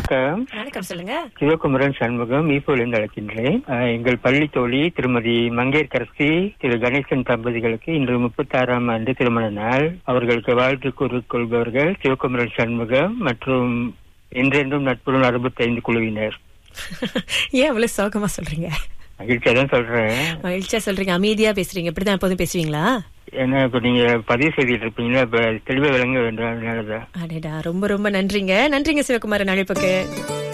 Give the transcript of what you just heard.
வணக்கம் வணக்கம் சொல்லுங்க சிவகுமரன் சண்முகம் ஈப்போலிருந்து அழைக்கின்றேன் அஹ், எங்கள் பள்ளி தோழி திருமதி மங்கேற்கரசி திரு கணேசன் தம்பதிகளுக்கு இன்று முப்பத்தாறாம் ஆண்டு திருமண நாள் அவர்களுக்கு வாழ்த்து கூறிக்கொள்பவர்கள் சிவகுமரன் சண்முகம் மற்றும் என்றென்றும் நட்புடன் அறுபத்தைந்து குழுவினர் ஏன் அவ்வளவு சோகமா சொல்றீங்க மகிழ்ச்சியா தான் சொல்றேன் மகிழ்ச்சியா சொல்றீங்க அமைதியா பேசுறீங்க இப்படிதான் எப்போதும் பேசுவீங்களா ஏன்னா இப்ப நீங்க பதிவு செய்துட்டு இருப்பீங்களா இப்ப தெளிவா விளங்க வேண்டும் அதனாலதான் அடேடா ரொம்ப ரொம்ப நன்றிங்க நன்றிங்க சிவகுமாரன் அழைப்புக்கு